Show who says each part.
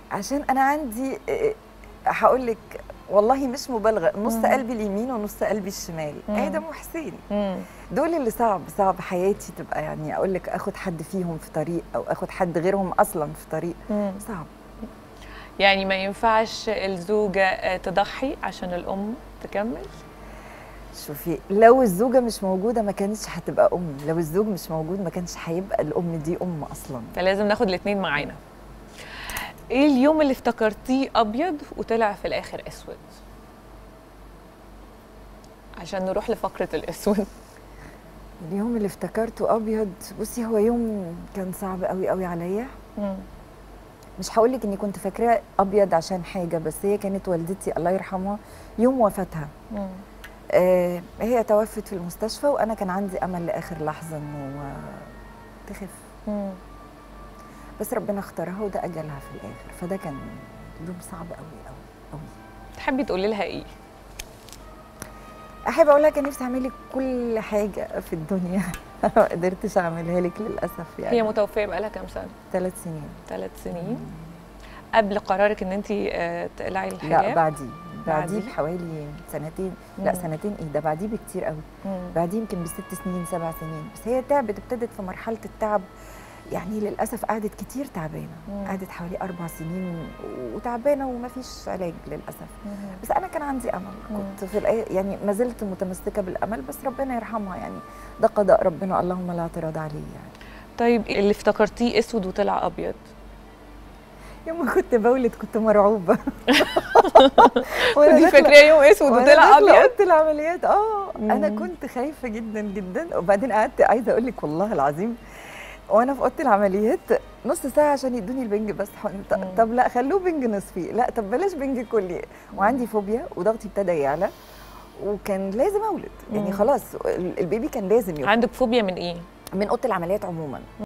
Speaker 1: عشان انا عندي هقول لك والله مش مبالغه نص
Speaker 2: مم.
Speaker 1: قلبي اليمين ونص قلبي الشمال
Speaker 2: مم.
Speaker 1: ادم وحسين
Speaker 2: مم.
Speaker 1: دول اللي صعب صعب حياتي تبقى يعني اقول لك اخد حد فيهم في طريق او اخد حد غيرهم اصلا في طريق
Speaker 2: مم.
Speaker 1: صعب
Speaker 2: يعني ما ينفعش الزوجة آه، تضحي عشان الأم تكمل
Speaker 1: شوفي لو الزوجه مش موجوده ما كانتش هتبقى ام لو الزوج مش موجود ما كانش هيبقى الام دي ام اصلا
Speaker 2: فلازم ناخد الاتنين معانا ايه اليوم اللي افتكرتيه أبيض وطلع في الآخر أسود عشان نروح لفقرة الأسود
Speaker 1: اليوم اللي افتكرته ابيض بصي هو يوم كان صعب قوي قوي عليا
Speaker 2: مم.
Speaker 1: مش هقول لك اني كنت فاكراه ابيض عشان حاجه بس هي كانت والدتي الله يرحمها يوم وفاتها
Speaker 2: مم.
Speaker 1: آه هي توفت في المستشفى وانا كان عندي امل لاخر لحظه انه آه، تخف
Speaker 2: مم.
Speaker 1: بس ربنا اختارها وده اجلها في الاخر فده كان يوم صعب قوي قوي قوي
Speaker 2: تحبي تقولي لها ايه
Speaker 1: احب اقول لها كان نفسي اعمل لك كل حاجه في الدنيا ما قدرتش اعملها لك للاسف يعني
Speaker 2: هي متوفية بقالها كام سنة
Speaker 1: ثلاث سنين
Speaker 2: ثلاث سنين قبل قرارك ان انت تقلعي الحجاب
Speaker 1: لا بعديه بعديه
Speaker 2: بعديه؟
Speaker 1: بحوالي سنتين لا
Speaker 2: مم.
Speaker 1: سنتين ايه ده بعديه بكتير قوي
Speaker 2: مم.
Speaker 1: بعديه يمكن بست سنين سبع سنين بس هي تعبت ابتدت في مرحله التعب يعني للاسف قعدت كتير تعبانه
Speaker 2: مم.
Speaker 1: قعدت حوالي اربع سنين وتعبانه وما فيش علاج للاسف
Speaker 2: مم.
Speaker 1: بس انا كان عندي امل
Speaker 2: مم.
Speaker 1: كنت في الآية يعني ما زلت متمسكه بالامل بس ربنا يرحمها يعني ده قضاء ربنا اللهم لا اعتراض عليه يعني
Speaker 2: طيب اللي افتكرتيه اسود وطلع ابيض
Speaker 1: يوم ما كنت بولد كنت مرعوبه
Speaker 2: دي فاكراه يوم اسود
Speaker 1: وأنا
Speaker 2: وطلع
Speaker 1: داخلة
Speaker 2: ابيض
Speaker 1: اوضه العمليات اه انا
Speaker 2: مم.
Speaker 1: كنت خايفه جدا جدا وبعدين قعدت عايزه اقول لك والله العظيم وانا في اوضه العمليات نص ساعه عشان يدوني البنج بس حقن. ط-
Speaker 2: مم.
Speaker 1: طب لا خلوه بنج نصفي لا طب بلاش بنج كلي وعندي فوبيا وضغطي ابتدى يعلى وكان لازم اولد يعني
Speaker 2: مم.
Speaker 1: خلاص ال- البيبي كان لازم يخرج
Speaker 2: عندك فوبيا من ايه
Speaker 1: من اوضه العمليات عموما